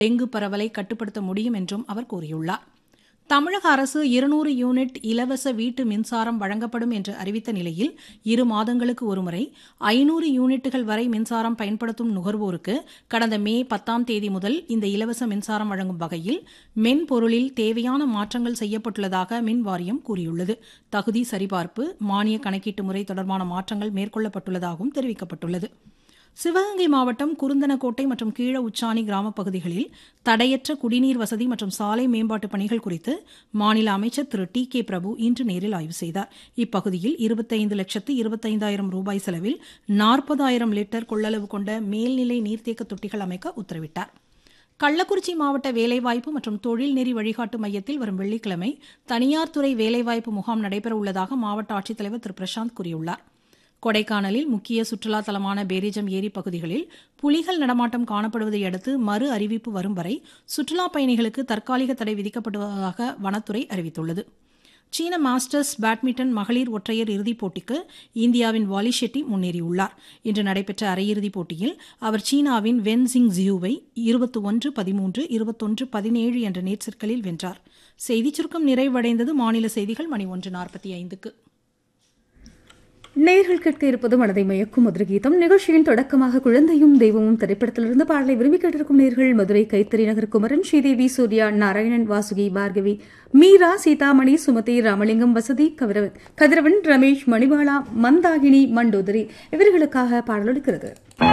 dengue பரவலை கட்டுப்படுத்த முடியும் என்றும் அவர் கூறியுள்ளார் தமிழக அரசு இருநூறு யூனிட் இலவச வீட்டு மின்சாரம் வழங்கப்படும் என்று அறிவித்த நிலையில் இரு மாதங்களுக்கு ஒருமுறை ஐநூறு யூனிட்டுகள் வரை மின்சாரம் பயன்படுத்தும் நுகர்வோருக்கு கடந்த மே பத்தாம் தேதி முதல் இந்த இலவச மின்சாரம் வழங்கும் வகையில் மென்பொருளில் தேவையான மாற்றங்கள் செய்யப்பட்டுள்ளதாக மின் வாரியம் கூறியுள்ளது தகுதி சரிபார்ப்பு மானிய கணக்கீட்டு முறை தொடர்பான மாற்றங்கள் மேற்கொள்ளப்பட்டுள்ளதாகவும் தெரிவிக்கப்பட்டுள்ளது சிவகங்கை மாவட்டம் குருந்தனக்கோட்டை மற்றும் கீழ உச்சாணி கிராமப் பகுதிகளில் தடையற்ற குடிநீர் வசதி மற்றும் சாலை மேம்பாட்டுப் பணிகள் குறித்து மாநில அமைச்சர் திரு டி கே பிரபு இன்று நேரில் ஆய்வு செய்தார் இப்பகுதியில் இருபத்தைந்து லட்சத்து இருபத்தைந்தாயிரம் ரூபாய் செலவில் நாற்பதாயிரம் லிட்டர் கொள்ளளவு கொண்ட மேல்நிலை நீர்த்தேக்க தொட்டிகள் அமைக்க உத்தரவிட்டார் கள்ளக்குறிச்சி மாவட்ட வேலைவாய்ப்பு மற்றும் தொழில் நெறி வழிகாட்டு மையத்தில் வரும் வெள்ளிக்கிழமை தனியார் துறை வேலைவாய்ப்பு முகாம் நடைபெற உள்ளதாக மாவட்ட ஆட்சித்தலைவர் திரு பிரசாந்த் கூறியுள்ளார் கொடைக்கானலில் முக்கிய சுற்றுலா தலமான பேரிஜம் ஏரி பகுதிகளில் புலிகள் நடமாட்டம் காணப்படுவதை அடுத்து மறு அறிவிப்பு வரும் வரை சுற்றுலா பயணிகளுக்கு தற்காலிக தடை விதிக்கப்படுவதாக வனத்துறை அறிவித்துள்ளது சீன மாஸ்டர்ஸ் பேட்மிண்டன் மகளிர் ஒற்றையர் இறுதிப் போட்டிக்கு இந்தியாவின் வாலி ஷெட்டி முன்னேறியுள்ளார் இன்று நடைபெற்ற அரையிறுதிப் போட்டியில் அவர் சீனாவின் வென் சிங் ஜியூவை இருபத்தி ஒன்று பதிமூன்று இருபத்தொன்று பதினேழு என்ற நேர்செற்களில் வென்றார் செய்திச் சுருக்கம் நிறைவடைந்தது மாநில செய்திகள் மணி ஒன்று நாற்பத்தி ஐந்துக்கு நேர்கள் கேட்க இருப்பது மனதை மயக்கும் மதுரை கீதம் நிகழ்ச்சியின் தொடக்கமாக குழந்தையும் தெய்வமும் திரைப்படத்திலிருந்து பாடலை விரும்பி கேட்டிருக்கும் நேர்கள் மதுரை கைத்தறி நகர் குமரன் ஸ்ரீதேவி சூர்யா நாராயணன் வாசுகி பார்கவி மீரா சீதாமணி சுமதி ராமலிங்கம் வசதி கதிரவன் ரமேஷ் மணிபாலா மந்தாகினி மண்டோதரி இவர்களுக்காக பாடல் எடுக்கிறது